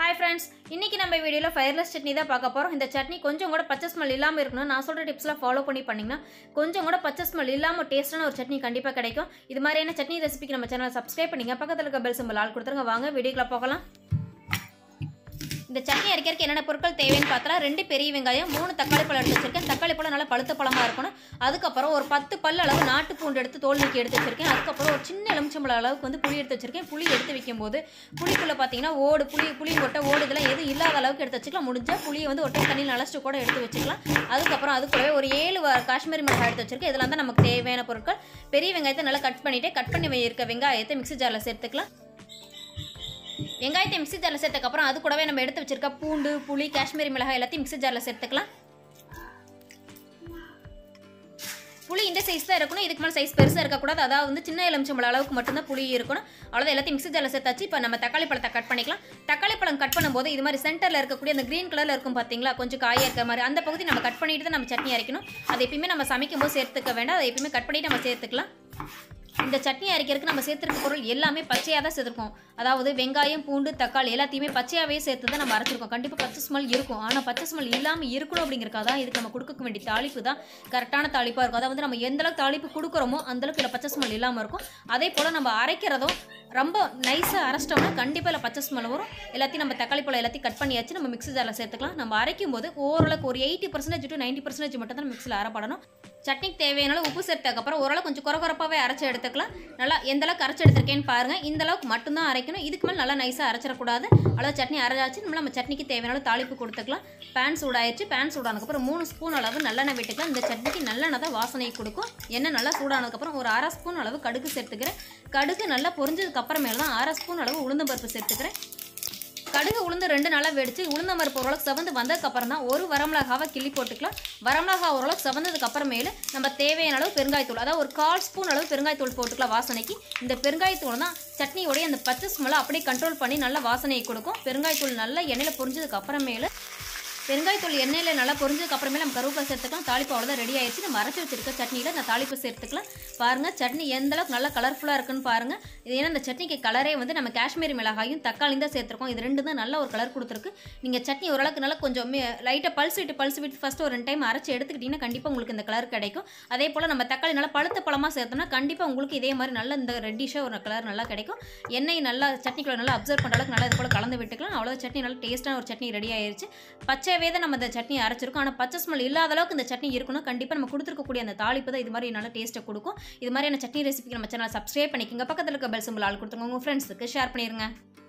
hi friends இன்னைக்கு நம்ம வீடியோவில் ஃபயர்லெஸ் சட்னி தான் பார்க்க போகிறோம் இந்த சட்னி கொஞ்சம் கூட பச்சை ஸ்மெல் இல்லாமல் இருக்கணும் நான் சொல்கிற டிப்ஸ்லாம் ஃபாலோ பண்ணி பண்ணிங்கன்னா கொஞ்சம் கூட பச்சை ஸ்மெல் இல்லாமல் டேஸ்ட்டான ஒரு சட்னி கண்டிப்பாக கிடைக்கும் இது மாதிரியான சட்னி ரெசிபிக்கு நம்ம சேனலை சப்ஸ்கிரைப் பண்ணிங்க பக்கத்தில் இருக்க பெல் சிம்பிள் ஆள் கொடுத்துருங்க வாங்க வீடியோக்குள்ள போகலாம் இந்த சட்னி அரைக்கிறதுக்கு என்னென்ன பொருட்கள் தேவைன்னு பார்த்தா ரெண்டு பெரிய வெங்காயம் மூணு தக்காளி பழம் எடுத்து வச்சிருக்கேன் தக்காளி பழம் நல்லா பழுத்த பழமாக இருக்கணும் அதுக்கப்புறம் ஒரு பத்து பல் அளவு நாட்டு பூண்டு எடுத்து தோல் நீக்கி எடுத்து வச்சிருக்கேன் அதுக்கப்புறம் ஒரு சின்ன எலுமிச்சம்பழம் அளவுக்கு வந்து புளி எடுத்து வச்சிருக்கேன் புளி எடுத்து வைக்கும்போது புளிக்குள்ளே பார்த்தீங்கன்னா ஓடு புளி புளி கொட்டை ஓடு இதெல்லாம் எதுவும் இல்லாத அளவுக்கு எடுத்து வச்சுக்கலாம் முடிஞ்சால் புளியை வந்து ஒட்டை தண்ணியில் நலச்சிட்டு கூட எடுத்து வச்சுக்கலாம் அதுக்கப்புறம் அது கூடவே ஒரு ஏழு வ- காஷ்மீரி மிளகாய் எடுத்து வச்சிருக்கேன் இதெல்லாம் தான் நமக்கு தேவையான பொருட்கள் பெரிய வெங்காயத்தை நல்லா கட் பண்ணிவிட்டு கட் பண்ணி வை- இருக்க வெங்காயத்தை மிக்ஸி ஜாரில் சேர்த்துக்கலாம் வெங்காயத்தை மிக்ஸி ஜாரில் சேர்த்தக்கப்புறம் அது கூடவே நம்ம எடுத்து வச்சிருக்க பூண்டு புளி காஷ்மீரி மிளகாய் எல்லாத்தையும் மிக்ஸி ஜாரில் சேர்த்துக்கலாம் புளி இந்த சைஸ் தான் இருக்கணும் இதுக்கு மேலே சைஸ் பெருசாக இருக்கக்கூடாது அதாவது வந்து சின்ன எலுமிச்சம்பழம் அளவுக்கு மட்டும்தான் புளி இருக்கணும் அவ்வளோதான் எல்லாத்தையும் மிக்ஸி ஜாரில் சேர்த்தாச்சு இப்போ நம்ம தக்காளி பழத்தை கட் பண்ணிக்கலாம் தக்காளி பழம் கட் பண்ணும்போது இது மாதிரி சென்டரில் இருக்கக்கூடிய அந்த க்ரீன் கலரில் இருக்கும் பார்த்தீங்களா கொஞ்சம் காயாக இருக்கிற மாதிரி அந்த பகுதி நம்ம கட் பண்ணிட்டு தான் நம்ம சட்னி அரைக்கணும் அது எப்பயுமே நம்ம சமைக்கும் போது சேர்த்துக்க வேண்டாம் அதை எப்பயுமே கட் பண்ணிட்டு நம்ம சேர்த்துக்கலாம் இந்த சட்னி அரைக்கிறதுக்கு நம்ம சேர்த்துருக்க பொருள் எல்லாமே பச்சையாக தான் சேர்த்துருக்கோம் அதாவது வெங்காயம் பூண்டு தக்காளி எல்லாத்தையுமே பச்சையாகவே சேர்த்து தான் நம்ம அரைச்சிருக்கோம் கண்டிப்பாக பச்சை ஸ்மெல் இருக்கும் ஆனால் பச்சை ஸ்மெல் இல்லாமல் இருக்கணும் அப்படிங்கிறக்காக தான் இதுக்கு நம்ம கொடுக்க வேண்டிய தாளிப்பு தான் கரெக்டான தாளிப்பாக இருக்கும் அதாவது நம்ம எந்த அளவுக்கு தாளிப்பு கொடுக்குறோமோ அந்த அளவுக்கு இதில் பச்சை ஸ்மெல் இல்லாமல் இருக்கும் அதே போல் நம்ம அரைக்கிறதும் ரொம்ப நைஸாக அரைச்சிட்டோம்னா கண்டிப்பாக இதில் பச்சை ஸ்மெல் வரும் எல்லாத்தையும் நம்ம தக்காளி பழம் எல்லாத்தையும் கட் பண்ணியாச்சு நம்ம மிக்ஸி ஜாரில் சேர்த்துக்கலாம் நம்ம அரைக்கும் போது ஓரளவுக்கு ஒரு eighty percentage to ninety percentage மட்டும் தான் மிக்ஸில் அரைப்படணும் சட்னிக்கு தேவையான அளவு உப்பு சேர்த்ததுக்கப்புறம் ஓரளவு கொஞ்சம் குறகுறப்பாகவே அரைச்சி எடுத்துக்கலாம் நல்லா எந்த அளவுக்கு அரைச்சி எடுத்திருக்கேன்னு பாருங்கள் இந்த அளவுக்கு மட்டும்தான் அரைக்கணும் இதுக்கு மேலே நல்லா நைஸாக அரைச்சிடக்கூடாது அளவு சட்னி அரைச்சாச்சு நம்ம நம்ம சட்னிக்கு தேவையான அளவு தாளிப்பு கொடுத்துக்கலாம் பேன் சூடாயிருச்சு பேன் சூடானதுக்கப்புறம் மூணு ஸ்பூன் அளவு நல்லெண்ணெய் விட்டுக்கலாம் இந்த சட்னிக்கு நல்லெண்ணெய் தான் வாசனை கொடுக்கும் எண்ணெய் நல்லா சூடானதுக்கப்புறம் ஒரு அரை ஸ்பூன் அளவு கடுகு சேர்த்துக்கிறேன் கடுகு நல்லா பொரிஞ்சதுக்கு அப்புறமேல தான் அரை ஸ்பூன் அளவு உளுந்தம்பருப்பு சேர்த்துக்கிறேன் கடுகு உளுந்து ரெண்டு நாளாக வெடிச்சு உளுந்த பருப்பு ஓரளவுக்கு செவந்து வந்ததுக்கு அப்புறம் தான் ஒரு வரமிளகாவை கிள்ளி போட்டுக்கலாம் வரமிளகா ஓரளவுக்கு செவந்ததுக்கு அப்புறமேலு நம்ம தேவையான அளவு பெருங்காயத்தூள் அதாவது ஒரு கால் ஸ்பூன் அளவு பெருங்காயத்தூள் போட்டுக்கலாம் வாசனைக்கு இந்த பெருங்காயத்தூள் தான் சட்னியோடைய அந்த பச்சை ஸ்மெல்லை அப்படியே கண்ட்ரோல் பண்ணி நல்லா வாசனையை கொடுக்கும் பெருங்காயத்தூள் நல்லா எண்ணெயில் பொரிஞ்சதுக்கு அப்புறமேலு பெருங்காயத்தூள் எண்ணெயில் நல்லா பொரிஞ்சதுக்கு அப்புறமே நம்ம கருவேப்பிலை சேர்த்துக்கலாம் தாளிப்பு அவ்வளோதான் ரெடி ஆயிடுச்சு நம்ம அரைச்சி வச்சிருக்க சட்னியில் இந்த தாளிப்பு சேர்த்துக்கலாம் பாருங்கள் சட்னி எந்த அளவுக்கு நல்லா கலர்ஃபுல்லாக இருக்குன்னு பாருங்கள் இது ஏன்னா இந்த சட்னிக்கு கலரே வந்து நம்ம காஷ்மீரி மிளகாயும் தக்காளியும் தான் சேர்த்துருக்கோம் இது ரெண்டு தான் நல்ல ஒரு கலர் கொடுத்துருக்கு நீங்கள் சட்னி ஓரளவுக்கு நல்லா கொஞ்சம் லைட்டாக பல்ஸ் விட்டு பல்ஸ் விட்டு ஃபஸ்ட்டு ஒரு ரெண்டு டைம் அரைச்சி எடுத்துக்கிட்டிங்கன்னா கண்டிப்பாக உங்களுக்கு இந்த கலர் கிடைக்கும் அதே போல் நம்ம தக்காளி நல்லா பழுத்த பழமாக சேர்த்தோம்னா கண்டிப்பாக உங்களுக்கு இதே மாதிரி நல்ல இந்த ரெட்டிஷாக ஒரு கலர் நல்லா கிடைக்கும் எண்ணெய் நல்லா சட்னிக்குள்ள நல்லா அப்சர்வ் பண்ணுற அளவுக்கு நல்லா இது போல் கலந்து விட்டுக்கலாம் அவ்வளோ சட்னி நல்லா டேஸ்ட்டான ஒரு சட்னி ரெடி ஆயிருச்சு பச்சையாவே தான் நம்ம இந்த சட்னி அரைச்சிருக்கோம் ஆனால் பச்சை ஸ்மெல் இல்லாத அளவுக்கு இந்த சட்னி இருக்கணும் கண்டிப்பாக நம்ம கொடுத்துருக்கக்கூடிய அந்த தாளிப்பு தான் இது மாதிரி நல்ல டேஸ்ட்டை கொடுக்கும் இது மாதிரியான சட்னி ரெசிபிக்கு நம்ம சேனல் சப்ஸ்கிரைப் பண்ணிக்கோங்க பக்கத்தில் இருக்க பெல் சிம்பிள் ஆள் கொடுத்துருங்க உங்கள் ஃப்ரெண்ட்ஸுக்கு ஷேர் பண்ணிடுங்க